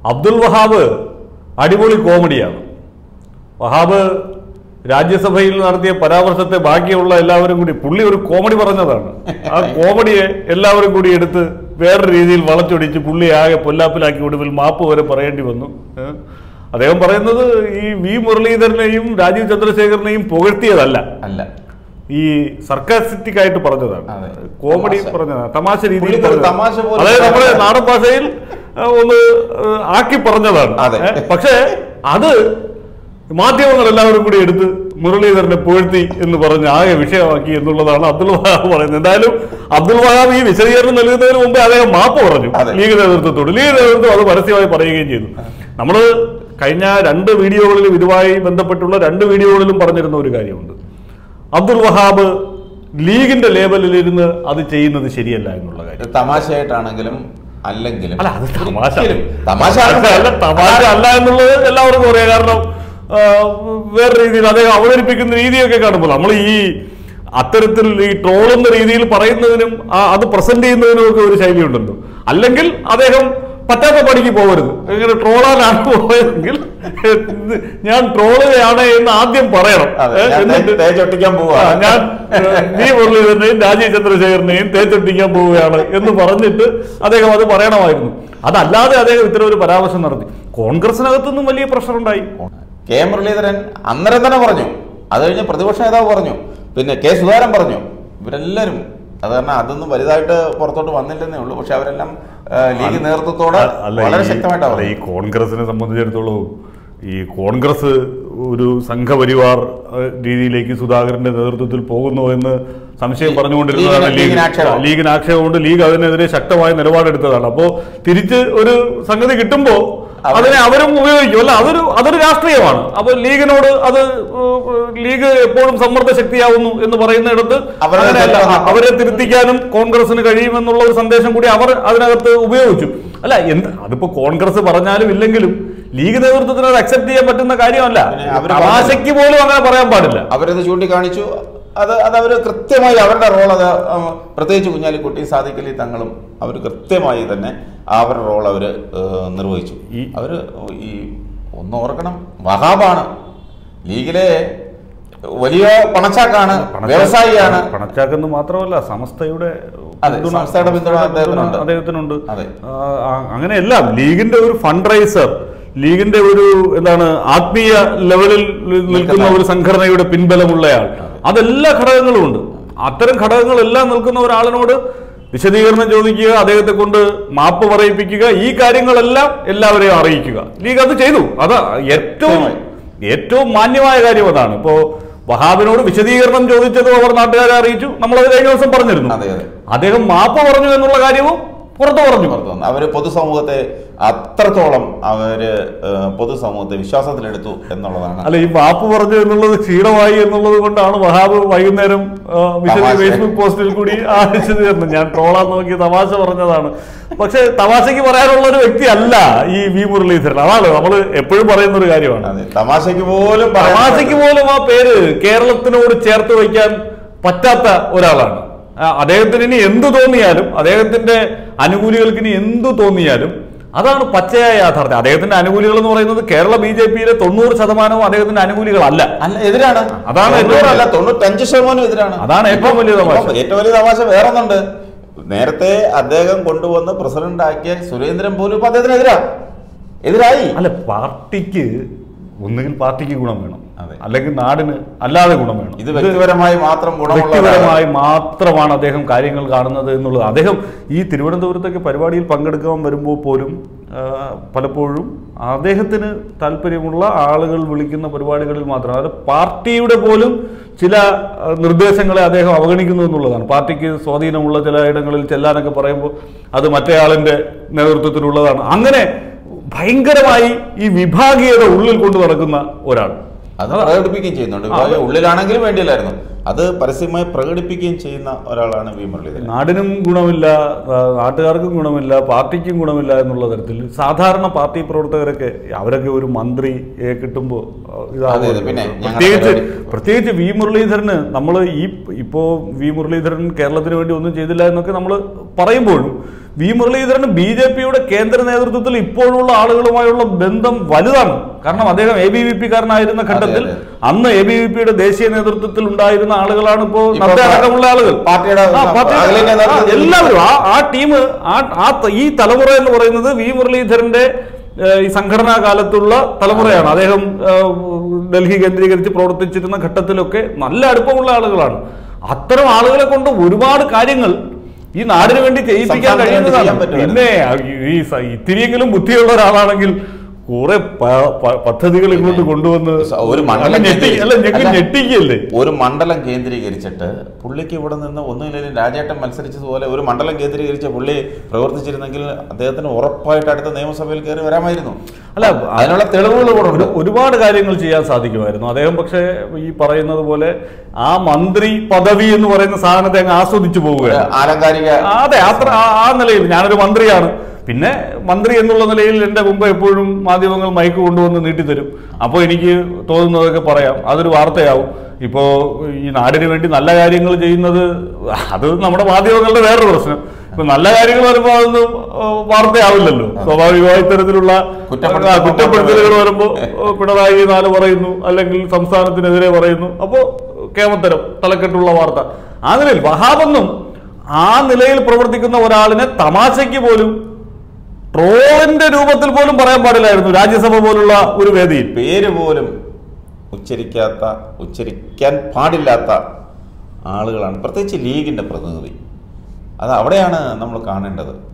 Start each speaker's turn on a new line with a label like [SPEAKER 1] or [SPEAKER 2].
[SPEAKER 1] അബ്ദുൽ വഹാബ് അടിപൊളി കോമഡിയാണ് വഹാബ് രാജ്യസഭയിൽ നടത്തിയ പരാമർശത്തെ ബാക്കിയുള്ള എല്ലാവരും കൂടി പുള്ളി ഒരു കോമഡി പറഞ്ഞതാണ് ആ കോമഡിയെ എല്ലാവരും കൂടി എടുത്ത് വേറൊരു രീതിയിൽ വളച്ചൊടിച്ച് പുള്ളി ആകെ പൊല്ലാപ്പിലാക്കി ഒടുവിൽ മാപ്പ് വരെ പറയേണ്ടി വന്നു ഏ? അദ്ദേഹം പറയുന്നത് ഈ വി മുരളീധരനെയും രാജീവ് ചന്ദ്രശേഖരനെയും പുകഴ്ത്തിയതല്ല
[SPEAKER 2] അല്ല
[SPEAKER 1] ഈ സർക്കാസ്റ്റിക് ആയിട്ട് പറഞ്ഞതാണ്
[SPEAKER 2] അതെ.
[SPEAKER 1] കോമഡി
[SPEAKER 2] തമാശ.
[SPEAKER 1] പറഞ്ഞതാണ് തമാശ രീതിയിൽ
[SPEAKER 2] പുള്ളിക്ക് ഒരു
[SPEAKER 1] പറഞ്ഞതാണ്.
[SPEAKER 2] തമാശ പോലും
[SPEAKER 1] അതായത് നമ്മുടെ നാടൻ ഭാഷയിൽ ആ, ഒന്ന് ആ, ആക്കി പറഞ്ഞതാണ്
[SPEAKER 2] അതെ.
[SPEAKER 1] ഏ, പക്ഷേ അത് മാധ്യമങ്ങൾ എല്ലാവരും കൂടി എടുത്ത് മുരളീധരനെ പുകഴ്ത്തി എന്ന് പറഞ്ഞ് ആകെ വിഷയമാക്കി എന്നുള്ളതാണ് അബ്ദുൽ വഹാബ് പറയുന്നത് എന്തായാലും അബ്ദുൽ വഹാബ് ഈ വിശദീകരണം നൽകുന്നതിന് മുമ്പേ അദ്ദേഹം മാപ്പ് പറഞ്ഞു
[SPEAKER 2] അതെ.
[SPEAKER 1] ലീഗ് നേതൃത്വത്തോട് ലീഗ് നേതൃത്വം അത് പരസ്യമായി പറയുകയും ചെയ്തു നമ്മൾ കഴിഞ്ഞ രണ്ട് വീഡിയോകളിലും ഇതുമായി ബന്ധപ്പെട്ടുള്ള രണ്ട് വീഡിയോകളിലും പറഞ്ഞിരുന്ന ഒരു കാര്യമുണ്ട് അബ്ദുൽ വഹാബ് ലീഗിന്റെ ലേബലിൽ ഇരുന്ന് അത് ചെയ്യുന്നത് ശരിയല്ല എന്നുള്ള കാര്യം
[SPEAKER 2] ഇത് തമാശയായിട്ടാണെങ്കിലും അല്ലെങ്കിലും
[SPEAKER 1] അല്ല അത് തമാശ
[SPEAKER 2] ഒരിക്കലും തമാശ
[SPEAKER 1] അല്ല തമാശ അല്ല എന്നുള്ളത് എല്ലാവർക്കും അറിയാം കാരണം ആ, വേറെ രീതിയിൽ അദ്ദേഹം അവതരിപ്പിക്കുന്ന രീതിയൊക്കെ കാണുമ്പോൾ നമ്മൾ ഈ അത്തരത്തിൽ ഈ ട്രോളുന്ന രീതിയിൽ പറയുന്നതിനും ആ, അത് പ്രസന്റ് ചെയ്യുന്നതിനും ഒക്കെ ഒരു ശൈലിയുണ്ടല്ലോ അല്ലെങ്കിൽ അദ്ദേഹം പറ്റാത്ത പണിക്ക് പോകരുത് ഇങ്ങനെ ട്രോളാനാണ് പോയതെങ്കിൽ ഇത് ഞാൻ ട്രോളുകയാണ് എന്ന് ആദ്യം പറയണം
[SPEAKER 2] അതെ,
[SPEAKER 1] ഏ,
[SPEAKER 2] ഞാൻ
[SPEAKER 1] എന്നിട്ട്
[SPEAKER 2] തേ- തേച്ചൊട്ടിക്കാൻ പോവാ
[SPEAKER 1] ആ, ഞാൻ വി മുരളീധരനെയും രാജീവ് ചന്ദ്രശേഖരനെയും തേച്ചൊട്ടിക്കാൻ പോവുകയാണ് എന്ന് പറഞ്ഞിട്ട് അദ്ദേഹം അത് പറയണമായിരുന്നു അതല്ലാതെ അദ്ദേഹം ഇത്തരം ഒരു പരാമർശം നടത്തി കോൺഗ്രസിനകത്തുനിന്നും വലിയ പ്രഷർ ഉണ്ടായി
[SPEAKER 2] കെ മുരളീധരൻ അന്നേരം തന്നെ പറഞ്ഞു അത് കഴിഞ്ഞ് പ്രതിപക്ഷ നേതാവ് പറഞ്ഞു പിന്നെ കെ സുധാകരൻ പറഞ്ഞു ഇവരെല്ലാവരും അത് കാരണം അതൊന്നും വലുതായിട്ട് പുറത്തോട്ട് വന്നില്ലെന്നേ ഉള്ളൂ പക്ഷെ അവരെല്ലാം ആ, ലീഗ് നേതൃത്വത്തോട്
[SPEAKER 1] അല്ല
[SPEAKER 2] വളരെ
[SPEAKER 1] ഈ-
[SPEAKER 2] ശക്തമായിട്ടാണ്
[SPEAKER 1] അല്ല, ഈ കോൺഗ്രസിനെ സംബന്ധിച്ചിടത്തോളം ഈ കോൺഗ്രസ് ഒരു സംഘപരിവാർ ഏഹ്, രീതിയിലേക്ക് സുധാകരന്റെ നേതൃത്വത്തിൽ പോകുന്നു എന്ന് സംശയം പറഞ്ഞുകൊണ്ടിരുന്നതാണ്
[SPEAKER 2] ലീഗിന്
[SPEAKER 1] ലീഗ്
[SPEAKER 2] ലീഗിന് ആക്ഷേപം.
[SPEAKER 1] ലീഗിന് ആക്ഷേപം കൊണ്ട് ലീഗ് അതിനെതിരെ ശക്തമായ നിലപാടെടുത്തതാണ് അപ്പോ തിരിച്ച് ഒരു സംഗതി കിട്ടുമ്പോ
[SPEAKER 2] അവർ-
[SPEAKER 1] അതിനെ അവരും ഉപയോഗിക്കും അല്ല അതൊരു അതൊരു രാഷ്ട്രീയമാണ് അപ്പൊ ലീഗിനോട് അത് ഏഹ്, ലീഗ് എപ്പോഴും സമ്മർദ്ദ ശക്തിയാവുന്നു എന്ന് പറയുന്നിടത്ത്
[SPEAKER 2] അവരെ
[SPEAKER 1] അങ്ങനെയല്ല
[SPEAKER 2] തിരുത്താൻ
[SPEAKER 1] ആ, അവരെ തിരുത്തിക്കാനും കോൺഗ്രസിന് കഴിയുമെന്നുള്ള ഒരു സന്ദേശം കൂടി അവർ അതിനകത്ത് ഉപയോഗിച്ചു അല്ല എന്ത് അതിപ്പോ കോൺഗ്രസ് പറഞ്ഞാലും ഇല്ലെങ്കിലും ലീഗ് നേതൃത്വത്തിന് അത് അക്സെപ്റ്റ് ചെയ്യാൻ പറ്റുന്ന കാര്യമല്ല
[SPEAKER 2] പിന്നെ അവര്
[SPEAKER 1] തമാശയ്ക്ക് പോലും അങ്ങനെ പറയാൻ പാടില്ല
[SPEAKER 2] അവരത് ചൂണ്ടിക്കാണിച്ചു അത് അത് അവർ കൃത്യമായി അവരുടെ റോൾ അത് ഉം, പ്രത്യേകിച്ച് കുഞ്ഞാലിക്കുട്ടി സാദിഖലി തങ്ങളും അവർ കൃത്യമായി തന്നെ അവരുടെ റോൾ അവർ നിർവഹിച്ചു
[SPEAKER 1] ഈ-
[SPEAKER 2] അവർ ഈ ഒന്ന് ഓർക്കണം വഹാബാണ് ലീഗിലെ വലിയ പണച്ചാക്കാണ് വ്യവസായിയാണ്
[SPEAKER 1] പണച്ചാക്കെന്ന് മാത്രമല്ല സമസ്തയുടെ
[SPEAKER 2] അതെ,
[SPEAKER 1] പിന്തുണ-
[SPEAKER 2] സംസ്ഥയുടെ പിന്തുണ അദ്ദേഹത്തിനുണ്ട്.
[SPEAKER 1] അദ്ദേഹത്തിനുണ്ട്
[SPEAKER 2] അതെ.
[SPEAKER 1] ആ, ആ, അങ്ങനെയല്ല ലീഗിന്റെ ഒരു ഫണ്ട് റൈസർ ലീഗിന്റെ ഒരു എന്താണ് ആത്മീയ ലെവലിൽ നിൽക്കുന്ന ഒരു സംഘടനയുടെ പിൻബലമുള്ളയാൾ അതെല്ലാ ഘടകങ്ങളും ഉണ്ട് അത്തരം ഘടകങ്ങളെല്ലാം നിൽക്കുന്ന ഒരാളിനോട് വിശദീകരണം ചോദിക്കുക അദ്ദേഹത്തെ കൊണ്ട് മാപ്പ് പറയിപ്പിക്കുക ഈ കാര്യങ്ങളെല്ലാം എല്ലാവരെയും അറിയിക്കുക ലീഗ് അത് ചെയ്തു അത് ഏറ്റവും ഏറ്റവും മാന്യമായ കാര്യം അതാണ് ഇപ്പോ വഹാബിനോട് വിശദീകരണം ചോദിച്ചതും അവർ നാട്ടുകാരെ അറിയിച്ചു നമ്മളത് കഴിഞ്ഞ ദിവസം പറഞ്ഞിരുന്നു
[SPEAKER 2] അതെ അതെ
[SPEAKER 1] അദ്ദേഹം മാപ്പ് പറഞ്ഞു എന്നുള്ള കാര്യവും പുറത്തു പറഞ്ഞു
[SPEAKER 2] പുറത്തു വന്നു അവര് പൊതുസമൂഹത്തെ അത്രത്തോളം അവര് ഏഹ്, പൊതുസമൂഹത്തെ വിശ്വാസത്തിലെടുത്തു എന്നുള്ളതാണ്
[SPEAKER 1] അല്ല ഈ മാപ്പ് പറഞ്ഞു എന്നുള്ളത് ക്ഷീണമായി എന്നുള്ളത് കൊണ്ടാണ് വഹാബ് വൈകുന്നേരം ആ, വിശദ
[SPEAKER 2] തമാശ.
[SPEAKER 1] ഫേസ്ബുക്ക് പോസ്റ്റിൽ കൂടി ആ വിശദീകരണം ഞാൻ ട്രോളാൻ നോക്കി തമാശ പറഞ്ഞതാണ് പക്ഷെ തമാശയ്ക്ക് പറയാനുള്ള ഒരു വ്യക്തി അല്ല ഈ വി മുരളീധരൻ അതാണ് നമ്മൾ എപ്പോഴും പറയുന്ന ഒരു കാര്യമാണ്
[SPEAKER 2] അതെ തമാശയ്ക്ക് പോലും പറയാൻ
[SPEAKER 1] തമാശയ്ക്ക് പോലും ആ പേര് കേരളത്തിനോട് ചേർത്ത് വയ്ക്കാൻ പറ്റാത്ത ഒരാളാണ് ആ, അദ്ദേഹത്തിന് ഇനി എന്ത് തോന്നിയാലും അദ്ദേഹത്തിന്റെ അനുകൂലികൾക്ക് ഇനി എന്ത് തോന്നിയാലും അതാണ് പച്ചയായ യാഥാർത്ഥ്യം അദ്ദേഹത്തിന്റെ അനുകൂലികൾ എന്ന് പറയുന്നത് കേരള ബി ജെ പിയിലെ തൊണ്ണൂറ് ശതമാനവും അദ്ദേഹത്തിന്റെ അനുകൂലികളല്ല
[SPEAKER 2] അല്ല എതിരാണ്
[SPEAKER 1] അതാണ് ഏറ്റവും
[SPEAKER 2] തൊണ്ണൂറല്ല തൊണ്ണൂറ്റഞ്ച് ശതമാനം എതിരാണ്
[SPEAKER 1] അതാണ് ഏറ്റവും വലിയ തമാശ.
[SPEAKER 2] ഇപ്പം ഏറ്റവും വലിയ തമാശ വേറൊന്നുണ്ട് നേരത്തെ അദ്ദേഹം കൊണ്ടുവന്ന് പ്രസിഡന്റ് ആക്കിയ സുരേന്ദ്രൻ പോലും ഇപ്പൊ അദ്ദേഹത്തിനെതിരാ എതിരായി
[SPEAKER 1] അല്ല പാർട്ടിക്ക് ഒന്നുകിൽ പാർട്ടിക്ക് ഗുണം വേണം
[SPEAKER 2] അതെ.
[SPEAKER 1] അല്ലെങ്കിൽ നാടിന് അല്ലാതെ ഗുണം വേണം
[SPEAKER 2] ഇത് വ്യക്തിപരമായി മാത്രം ഗുണമുള്ള
[SPEAKER 1] വ്യക്തിപരമായി മാത്രമാണ് അദ്ദേഹം കാര്യങ്ങൾ കാണുന്നത് എന്നുള്ളത് അദ്ദേഹം ഈ തിരുവനന്തപുരത്തൊക്കെ പരിപാടിയിൽ പങ്കെടുക്കാൻ വരുമ്പോൾ പോലും ആ, പലപ്പോഴും അദ്ദേഹത്തിന് താല്പര്യമുള്ള ആളുകൾ വിളിക്കുന്ന പരിപാടികളിൽ മാത്രം അതായത് പാർട്ടിയുടെ പോലും ചില ആ, നിർദ്ദേശങ്ങളെ അദ്ദേഹം അവഗണിക്കുന്നു എന്നുള്ളതാണ് പാർട്ടിക്ക് സ്വാധീനമുള്ള ചില ഇടങ്ങളിൽ ചെല്ലാനൊക്കെ പറയുമ്പോൾ അത് മറ്റേയാളിന്റെ നേതൃത്വത്തിലുള്ളതാണ് അങ്ങനെ ഭയങ്കരമായി ഈ വിഭാഗീയത ഉള്ളിൽ കൊണ്ടു നടക്കുന്ന ഒരാൾ
[SPEAKER 2] അത് പ്രകടിപ്പിക്കുകയും ചെയ്യുന്നുണ്ട് ഇപ്പൊ ഉള്ളിലാണെങ്കിലും വേണ്ടിയില്ലായിരുന്നു അത് പരസ്യമായി പ്രകടിപ്പിക്കുകയും ചെയ്യുന്ന ഒരാളാണ് വി മുരളീധരൻ
[SPEAKER 1] നാടിനും ഗുണമില്ല ആ, നാട്ടുകാർക്കും ഗുണമില്ല പാർട്ടിക്കും ഗുണമില്ല എന്നുള്ള തരത്തിൽ സാധാരണ പാർട്ടി പ്രവർത്തകരൊക്കെ അവരൊക്കെ ഒരു മന്ത്രിയെ കിട്ടുമ്പോൾ
[SPEAKER 2] അതെ, അതെ. പിന്നെ ഞങ്ങളുടെ
[SPEAKER 1] പ്രത്യേകിച്ച്
[SPEAKER 2] പരിപാടി-
[SPEAKER 1] പ്രത്യേകിച്ച് വി മുരളീധരന് നമ്മൾ ഈ ഇപ്പോ വി മുരളീധരൻ കേരളത്തിന് വേണ്ടി ഒന്നും ചെയ്തില്ല എന്നൊക്കെ നമ്മൾ പറയുമ്പോഴും വി മുരളീധരൻ ബി ജെ പിയുടെ കേന്ദ്ര നേതൃത്വത്തിൽ ഇപ്പോഴുള്ള ആളുകളുമായുള്ള ബന്ധം വലുതാണ് കാരണം അദ്ദേഹം എ ബി വി പി കാരനായിരുന്ന ഘട്ടത്തിൽ
[SPEAKER 2] അതെ.
[SPEAKER 1] അന്ന് എ ബി വി പിയുടെ ദേശീയ നേതൃത്വത്തിൽ ഉണ്ടായിരുന്ന ആളുകളാണ് ഇപ്പോ
[SPEAKER 2] ഇപ്പോ
[SPEAKER 1] നദ്ദ അടക്കമുള്ള ആളുകൾ
[SPEAKER 2] പാർട്ടിയുടെ
[SPEAKER 1] ആ, പാർട്ടിയുടെ-
[SPEAKER 2] അഖിലേന്ത്യാ
[SPEAKER 1] ആ,
[SPEAKER 2] നേതൃത്വത്തിൽ
[SPEAKER 1] എല്ലാവരും ആ ആ ടീം ആ ആ ത- ഈ തലമുറ എന്ന് പറയുന്നത് വി മുരളീധരന്റെ ഏഹ്, ഈ സംഘടനാ കാലത്തുള്ള തലമുറയാണ് അദ്ദേഹം ഏഹ്, ഡൽഹി കേന്ദ്രീകരിച്ച് പ്രവർത്തിച്ചിരുന്ന ഘട്ടത്തിലൊക്കെ നല്ല അടുപ്പമുള്ള ആളുകളാണ് അത്തരം ആളുകളെ കൊണ്ട് ഒരുപാട് കാര്യങ്ങൾ ഈ നാടിന് വേണ്ടി ചെയ്യിപ്പിക്കാൻ
[SPEAKER 2] സംസ്ഥാനത്തിന് വേണ്ടി
[SPEAKER 1] കഴിയുന്നതാണ്
[SPEAKER 2] ചെയ്യാൻ പറ്റുമായിരുന്നു.
[SPEAKER 1] പിന്നെ ഈ സ- ഇത്തിരിയെങ്കിലും ബുദ്ധിയുള്ള ഒരാളാണെങ്കിൽ കുറെ പ- പ- പദ്ധതികൾ ഇങ്ങോട്ട് കൊണ്ടുവന്ന്
[SPEAKER 2] ഒരു മണ്ഡലം
[SPEAKER 1] അങ്ങ് ഞെട്ടി അല്ല ഞെക്കി
[SPEAKER 2] അല്ല.
[SPEAKER 1] ഞെട്ടിക്കല്ലേ
[SPEAKER 2] ഒരു മണ്ഡലം കേന്ദ്രീകരിച്ചിട്ട് പുള്ളിക്ക് ഇവിടെ നിന്ന് ഒന്നുമില്ലെങ്കിലും രാജേട്ടൻ മത്സരിച്ചതുപോലെ ഒരു മണ്ഡലം കേന്ദ്രീകരിച്ച് പുള്ളി പ്രവർത്തിച്ചിരുന്നെങ്കിൽ അദ്ദേഹത്തിന് ഉറപ്പായിട്ട് അടുത്ത നിയമസഭയിൽ കയറി വരാമായിരുന്നു
[SPEAKER 1] അല്ല
[SPEAKER 2] അതിനുള്ള തെളിവുകൾ കൂടെ ഉണ്ട്
[SPEAKER 1] ഒരു- ഒരുപാട് കാര്യങ്ങൾ ചെയ്യാൻ സാധിക്കുമായിരുന്നു അദ്ദേഹം പക്ഷേ ഈ പറയുന്നത് പോലെ ആ മന്ത്രി പദവി എന്ന് പറയുന്ന സാധനത്തെ അങ്ങ് ആസ്വദിച്ചു
[SPEAKER 2] ഒരു
[SPEAKER 1] പോവുകയാണ്
[SPEAKER 2] ആലങ്കാരിക
[SPEAKER 1] ആ, അതെ അത്ര ആ- ആ നിലയിൽ ഞാനൊരു മന്ത്രിയാണ് പിന്നെ മന്ത്രി എന്നുള്ള നിലയിൽ എൻ്റെ മുമ്പ് എപ്പോഴും മാധ്യമങ്ങൾ മൈക്ക് കൊണ്ടുവന്ന് നീട്ടിത്തരും അപ്പോൾ എനിക്ക് തോന്നുന്നതൊക്കെ പറയാം അതൊരു വാർത്തയാവും ഇപ്പോൾ ഈ നാടിന് വേണ്ടി നല്ല കാര്യങ്ങൾ ചെയ്യുന്നത് അത് നമ്മുടെ മാധ്യമങ്ങളുടെ വേറൊരു പ്രശ്നം ഇപ്പൊ നല്ല കാര്യങ്ങൾ വരുമ്പോൾ അതൊന്നും ആ, വാർത്തയാവില്ലല്ലോ സ്വാഭാവികമായി ഇത്തരത്തിലുള്ള
[SPEAKER 2] കുറ്റപ്പെടുത്തൽ
[SPEAKER 1] ആ, കുറ്റപ്പെടുത്തലുകൾ വരുമ്പോൾ പിണറായി നാല് പറയുന്നു അല്ലെങ്കിൽ സംസ്ഥാനത്തിനെതിരെ പറയുന്നു അപ്പോൾ കേമത്തരം തലക്കെട്ടുള്ള വാർത്ത ആ നിലയിൽ വഹാബൊന്നും ആ നിലയിൽ പ്രവർത്തിക്കുന്ന ഒരാളിനെ തമാശയ്ക്ക് പോലും ട്രോളിന്റെ രൂപത്തിൽ പോലും പറയാൻ പാടില്ലായിരുന്നു രാജ്യസഭ പോലുള്ള ഒരു വേദിയിൽ
[SPEAKER 2] പേര് പോലും ഉച്ചരിക്കാത്ത ഉച്ചരിക്കാൻ പാടില്ലാത്ത ആളുകളാണ് പ്രത്യേകിച്ച് ലീഗിന്റെ പ്രതിനിധി അത് അവിടെയാണ് നമ്മൾ കാണേണ്ടത്